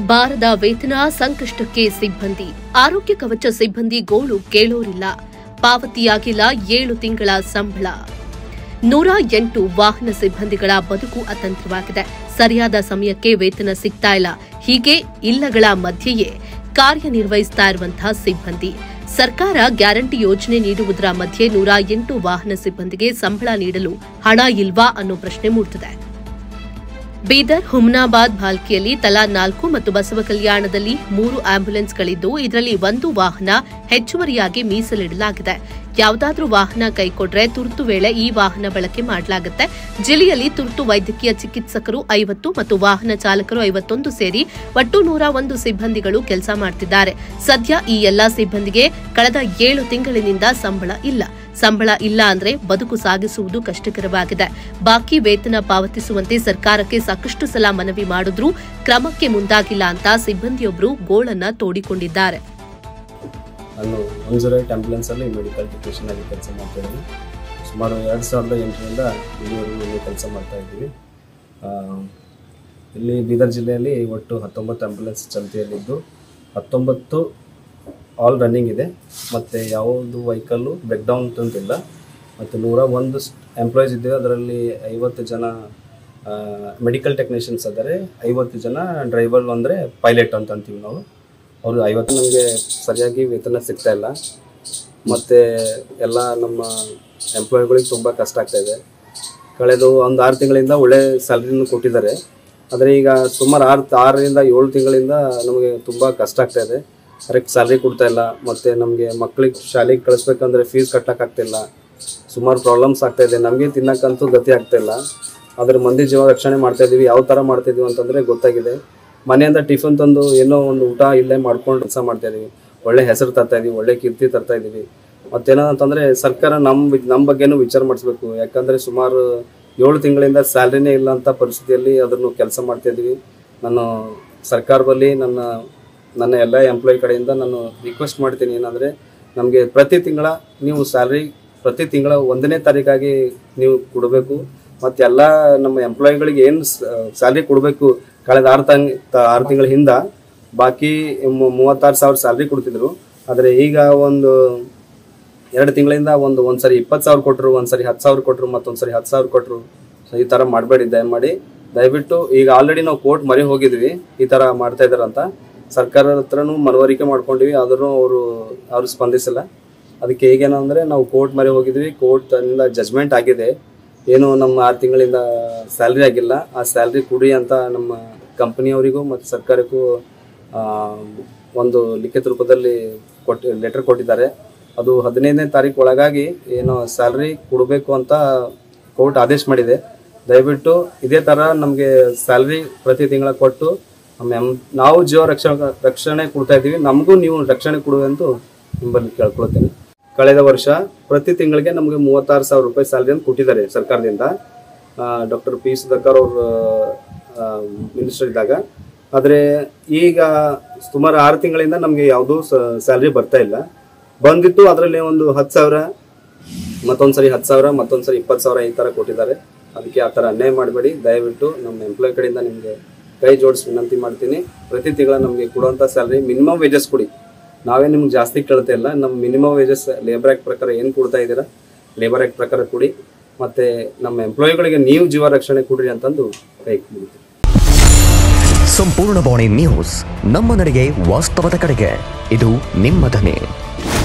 ಬಾರದ ವೇತನ ಸಂಕಷ್ಟಕ್ಕೆ ಸಿಬ್ಬಂದಿ ಆರೋಗ್ಯ ಕವಚ ಸಿಬ್ಬಂದಿ ಗೋಳು ಕೇಳೋರಿಲ್ಲ ಪಾವತಿಯಾಗಿಲ್ಲ ಏಳು ತಿಂಗಳ ಸಂಬಳ ನೂರ ಎಂಟು ವಾಹನ ಸಿಬ್ಬಂದಿಗಳ ಬದುಕು ಅತಂತ್ರವಾಗಿದೆ ಸರಿಯಾದ ಸಮಯಕ್ಕೆ ವೇತನ ಸಿಗ್ತಾ ಇಲ್ಲ ಹೀಗೆ ಇಲ್ಲಗಳ ಮಧ್ಯೆಯೇ ಕಾರ್ಯನಿರ್ವಹಿಸ್ತಾ ಇರುವಂತಹ ಸಿಬ್ಬಂದಿ ಸರ್ಕಾರ ಗ್ಯಾರಂಟಿ ಯೋಜನೆ ನೀಡುವುದರ ಮಧ್ಯೆ ನೂರ ಎಂಟು ವಾಹನ ಸಿಬ್ಬಂದಿಗೆ ಸಂಬಳ ನೀಡಲು ಹಣ ಇಲ್ವಾ ಅನ್ನೋ ಪ್ರಶ್ನೆ ಮೂಡುತ್ತದೆ ಬೀದರ್ ಹುಮ್ನಾಬಾದ್ ಭಾಲ್ಕಿಯಲ್ಲಿ ತಲಾ ನಾಲ್ಕು ಮತ್ತು ಬಸವ ಕಲ್ಯಾಣದಲ್ಲಿ ಮೂರು ಆಂಬ್ಯುಲೆನ್ಸ್ಗಳಿದ್ದು ಇದರಲ್ಲಿ ಒಂದು ವಾಹನ ಹೆಚ್ಚುವರಿಯಾಗಿ ಮೀಸಲಿಡಲಾಗಿದೆ ಯಾವುದಾದ್ರೂ ವಾಹನ ಕೈಕೊಟ್ರೆ ತುರ್ತು ವೇಳೆ ಈ ವಾಹನ ಬಳಕೆ ಮಾಡಲಾಗುತ್ತೆ ಜಿಲ್ಲೆಯಲ್ಲಿ ತುರ್ತು ವೈದ್ಯಕೀಯ ಚಿಕಿತ್ಸಕರು ಐವತ್ತು ಮತ್ತು ವಾಹನ ಚಾಲಕರು ಐವತ್ತೊಂದು ಸೇರಿ ಒಟ್ಟು ನೂರ ಒಂದು ಸಿಬ್ಬಂದಿಗಳು ಕೆಲಸ ಮಾಡ್ತಿದ್ದಾರೆ ಸದ್ಯ ಈ ಎಲ್ಲಾ ಸಿಬ್ಬಂದಿಗೆ ಕಳೆದ ಏಳು ತಿಂಗಳಿನಿಂದ ಸಂಬಳ ಇಲ್ಲ ಸಂಬಳ ಇಲ್ಲ ಅಂದ್ರೆ ಬದುಕು ಸಾಗಿಸುವುದು ಕಷ್ಟಕರವಾಗಿದೆ ಬಾಕಿ ವೇತನ ಪಾವತಿಸುವಂತೆ ಸರ್ಕಾರಕ್ಕೆ ಸಾಕಷ್ಟು ಸಲ ಮನವಿ ಮಾಡಿದ್ರೂ ಕ್ರಮಕ್ಕೆ ಮುಂದಾಗಿಲ್ಲ ಅಂತ ಸಿಬ್ಬಂದಿಯೊಬ್ಬರು ಗೋಳನ್ನ ತೋಡಿಕೊಂಡಿದ್ದಾರೆ ನಾನು ಒನ್ ಜೀರೋ ಏಟ್ ಆ್ಯಂಬುಲೆನ್ಸಲ್ಲಿ ಮೆಡಿಕಲ್ ಟೆಕ್ನಿಷಿಯನ್ ಆಗಿ ಕೆಲಸ ಮಾಡ್ತಾಯಿದ್ದೀನಿ ಸುಮಾರು ಎರಡು ಸಾವಿರದ ಎಂಟರಿಂದ ಇಲ್ಲಿವರೆಗೂ ಇಲ್ಲಿ ಕೆಲಸ ಮಾಡ್ತಾ ಇದ್ದೀವಿ ಆ, ಇಲ್ಲಿ ಬೀದರ್ ಜಿಲ್ಲೆಯಲ್ಲಿ ಒಟ್ಟು ಹತ್ತೊಂಬತ್ತು ಆ್ಯಂಬುಲೆನ್ಸ್ ಚಾಲ್ತಿಯಲ್ಲಿದ್ದು ಹತ್ತೊಂಬತ್ತು ಆಲ್ ರನ್ನಿಂಗ್ ಇದೆ ಮತ್ತು ಯಾವುದು ವೆಹಿಕಲ್ಲು ಬ್ರೇಕ್ ಡೌನ್ ಅಂತಿಲ್ಲ ಮತ್ತು ನೂರ ಒಂದು ಎಂಪ್ಲಾಯೀಸ್ ಇದ್ದೇವೆ ಅದರಲ್ಲಿ ಐವತ್ತು ಜನ ಮೆಡಿಕಲ್ ಟೆಕ್ನಿಷಿಯನ್ಸ್ ಇದ್ದಾರೆ ಐವತ್ತು ಜನ ಡ್ರೈವರ್ ಅಂದರೆ ಪೈಲಟ್ ಅಂತ ಅಂತೀವಿ ನಾವು ಅವರು ಐವತ್ತು ನಮಗೆ ಸರಿಯಾಗಿ ವೇತನ ಸಿಗ್ತಾ ಇಲ್ಲ ಮತ್ತು ಎಲ್ಲ ನಮ್ಮ ಎಂಪ್ಲಾಯಿಗಳಿಗೆ ತುಂಬ ಕಷ್ಟ ಆಗ್ತಾ ಇದೆ ಕಳೆದ ಒಂದು ಆರು ತಿಂಗಳಿಂದ ಒಳ್ಳೆ ಸ್ಯಾಲ್ರಿನೂ ಕೊಟ್ಟಿದ್ದಾರೆ ಆದರೆ ಈಗ ಸುಮಾರು ಆರು ಆರರಿಂದ ಏಳು ತಿಂಗಳಿಂದ ನಮಗೆ ತುಂಬ ಕಷ್ಟ ಆಗ್ತಾ ಇದೆ ಕರೆಕ್ಟ್ ಸ್ಯಾಲ್ರಿ ಕೊಡ್ತಾ ಇಲ್ಲ ಮತ್ತು ನಮಗೆ ಮಕ್ಳಿಗೆ ಶಾಲೆಗೆ ಕಳಿಸ್ಬೇಕಂದ್ರೆ ಫೀಸ್ ಕಟ್ಟೋಕ್ಕಾಗ್ತಿಲ್ಲ ಸುಮಾರು ಪ್ರಾಬ್ಲಮ್ಸ್ ಆಗ್ತಾ ಇದೆ ನಮಗೆ ತಿನ್ನಕ್ಕಂತೂ ಗತಿ ಆಗ್ತಾ ಇಲ್ಲ ಅದ್ರ ಮಂದಿ ಜೀವ ರಕ್ಷಣೆ ಮಾಡ್ತಾ ಇದೀವಿ ಯಾವ ಥರ ಮಾಡ್ತಾ ಇದೀವಿ ಅಂತಂದರೆ ಗೊತ್ತಾಗಿದೆ ಮನೆಯಿಂದ ಟಿಫನ್ ತಂದು ಏನೋ ಒಂದು ಊಟ ಇಲ್ಲೇ ಮಾಡ್ಕೊಂಡು ಕೆಲಸ ಮಾಡ್ತಾ ಇದೀವಿ ಒಳ್ಳೆ ಹೆಸರು ತರ್ತಾ ಇದೀವಿ ಒಳ್ಳೆ ಕೀರ್ತಿ ತರ್ತಾ ಇದೀವಿ ಮತ್ತೇನೋ ಅಂತಂದರೆ ಸರ್ಕಾರ ನಮ್ಮ ನಮ್ಮ ಬಗ್ಗೆನೂ ವಿಚಾರ ಮಾಡಿಸ್ಬೇಕು ಯಾಕಂದರೆ ಸುಮಾರು ಏಳು ತಿಂಗಳಿಂದ ಸ್ಯಾಲ್ರಿನೇ ಇಲ್ಲ ಅಂತ ಪರಿಸ್ಥಿತಿಯಲ್ಲಿ ಅದನ್ನು ಕೆಲಸ ಮಾಡ್ತಾ ಇದೀವಿ ನಾನು ಸರ್ಕಾರದಲ್ಲಿ ನನ್ನ ನನ್ನ ಎಲ್ಲ ಎಂಪ್ಲಾಯ್ ಕಡೆಯಿಂದ ನಾನು ರಿಕ್ವೆಸ್ಟ್ ಮಾಡ್ತೀನಿ ಏನಂದರೆ ನಮಗೆ ಪ್ರತಿ ತಿಂಗಳ ನೀವು ಸ್ಯಾಲ್ರಿ ಪ್ರತಿ ತಿಂಗಳ ಒಂದನೇ ತಾರೀಕಾಗಿ ನೀವು ಕೊಡಬೇಕು ಮತ್ತು ಎಲ್ಲ ನಮ್ಮ ಎಂಪ್ಲಾಯಿಗಳಿಗೆ ಏನು ಸ್ಯಾಲ್ರಿ ಕೊಡಬೇಕು ಕಳೆದ ಆರು ತಂಗ್ ಆರು ತಿಂಗಳ ಹಿಂದ ಬಾಕಿ ಮು- ಮೂವತ್ತಾರು ಸಾವಿರ ಸ್ಯಾಲ್ರಿ ಕೊಡ್ತಿದ್ರು ಆದರೆ ಈಗ ಒಂದು ಎರಡು ತಿಂಗಳಿಂದ ಒಂದು ಒಂದ್ಸರಿ ಇಪ್ಪತ್ತು ಸಾವಿರ ಕೊಟ್ಟರು ಒಂದ್ಸರಿ ಹತ್ತು ಸಾವಿರ ಕೊಟ್ಟರು ಮತ್ತೊಂದ್ಸರಿ ಹತ್ತು ಸಾವಿರ ಕೊಟ್ಟರು ಸೊ ಈ ಥರ ಮಾಡಬೇಡಿ ದಯಮಾಡಿ ದಯವಿಟ್ಟು ಈಗ ಆಲ್ರೆಡಿ ನಾವು ಕೋರ್ಟ್ ಮರಿ ಹೋಗಿದ್ವಿ ಈ ಥರ ಮಾಡ್ತಾ ಇದ್ದಾರಂತ ಸರ್ಕಾರದ ಹತ್ರನೂ ಮನವರಿಕೆ ಮಾಡ್ಕೊಂಡಿವಿ ಆದ್ರೂ ಅವರು ಅವರು ಸ್ಪಂದಿಸಿಲ್ಲ ಅದಕ್ಕೆ ಈಗೇನು ಅಂದರೆ ನಾವು ಕೋರ್ಟ್ ಮರಿ ಹೋಗಿದ್ವಿ ಕೋರ್ಟ್ ಇಂದ ಜಜ್ಮೆಂಟ್ ಆಗಿದೆ ಏನು ನಮ್ಮ ಆರು ತಿಂಗಳಿಂದ ಸ್ಯಾಲ್ರಿ ಆಗಿಲ್ಲ ಆ ಸ್ಯಾಲ್ರಿ ಕೊಡಿ ಅಂತ ನಮ್ಮ ಕಂಪನಿಯವರಿಗೂ ಮತ್ತು ಸರ್ಕಾರಕ್ಕೂ ಆ, ಒಂದು ಲಿಖಿತ ರೂಪದಲ್ಲಿ ಕೊಟ್ಟು ಲೆಟರ್ ಕೊಟ್ಟಿದ್ದಾರೆ ಅದು ಹದಿನೈದನೇ ತಾರೀಕು ಒಳಗಾಗಿ ಏನು ಸ್ಯಾಲ್ರಿ ಕೊಡಬೇಕು ಅಂತ ಕೋರ್ಟ್ ಆದೇಶ ಮಾಡಿದೆ ದಯವಿಟ್ಟು ಇದೇ ಥರ ನಮಗೆ ಸ್ಯಾಲ್ರಿ ಪ್ರತಿ ತಿಂಗಳ ಕೊಟ್ಟು ನಮ್ಮ ಎಂ ನಾವು ಜೀವ ರಕ್ಷಣೆ ರಕ್ಷಣೆ ಕೊಡ್ತಾ ಇದ್ದೀವಿ ನಮಗೂ ನೀವು ರಕ್ಷಣೆ ಕೊಡುವಂತೂ ನಿಮ್ಮಲ್ಲಿ ಕೇಳ್ಕೊಳ್ತೇನೆ ಕಳೆದ ವರ್ಷ ಪ್ರತಿ ತಿಂಗಳಿಗೆ ನಮಗೆ ಮೂವತ್ತಾರು ಸಾವಿರ ರೂಪಾಯಿ ಸ್ಯಾಲ್ರಿಯನ್ನು ಕೊಟ್ಟಿದ್ದಾರೆ ಸರ್ಕಾರದಿಂದ ಡಾಕ್ಟರ್ ಪಿ ಸುಧಾಕರ್ ಅವರು ಮಿನಿಸ್ಟರ್ ಇದ್ದಾಗ ಆದರೆ ಈಗ ಸುಮಾರು ಆರು ತಿಂಗಳಿಂದ ನಮಗೆ ಯಾವುದೂ ಸ್ಯಾಲ್ರಿ ಬರ್ತಾ ಇಲ್ಲ ಬಂದಿತ್ತು ಅದರಲ್ಲಿ ಒಂದು ಹತ್ತು ಸಾವಿರ ಮತ್ತೊಂದ್ಸರಿ ಹತ್ತು ಸಾವಿರ ಮತ್ತೊಂದ್ಸರಿ ಇಪ್ಪತ್ತು ಸಾವಿರ ಈ ಥರ ಕೊಟ್ಟಿದ್ದಾರೆ ಅದಕ್ಕೆ ಆ ಥರ ಅನ್ಯಾಯ ಮಾಡಬೇಡಿ ದಯವಿಟ್ಟು ನಮ್ಮ ಎಂಪ್ಲಾಯ್ ಕಡೆಯಿಂದ ನಿಮಗೆ ಕೈ ಜೋಡಿಸಿ ವಿನಂತಿ ಮಾಡ್ತೀನಿ ಪ್ರತಿ ತಿಂಗಳ ನಮಗೆ ಕೊಡುವಂಥ ಸ್ಯಾಲ್ರಿ ಮಿನಿಮಮ್ ವೇಜಸ್ ಕೊಡಿ ನಾವೇ ನಿಮ್ಗೆ ಜಾಸ್ತಿ ಕೇಳ್ತಾ ಇಲ್ಲ ನಮ್ಮ ಮಿನಿಮಮ್ ವೇಜಸ್ ಲೇಬರ್ ಆ್ಯಕ್ಟ್ ಪ್ರಕಾರ ಏನು ಕೊಡ್ತಾ ಇದ್ದೀರಾ ಲೇಬರ್ ಆ್ಯಕ್ಟ್ ಪ್ರಕಾರ ಕೊಡಿ ಮತ್ತು ನಮ್ಮ ಎಂಪ್ಲಾಯಿಗಳಿಗೆ ನೀವು ಜೀವ ರಕ್ಷಣೆ ಕೊಡ್ರಿ ಅಂತಂದು ಕೈ ಮುಗಿತೀನಿ ಸಂಪೂರ್ಣ ಬಾಣಿ ನ್ಯೂಸ್ ನಮ್ಮ ನಡೆಗೆ ವಾಸ್ತವದ ಕಡೆಗೆ ಇದು ನಿಮ್ಮ ಧ್ವನಿ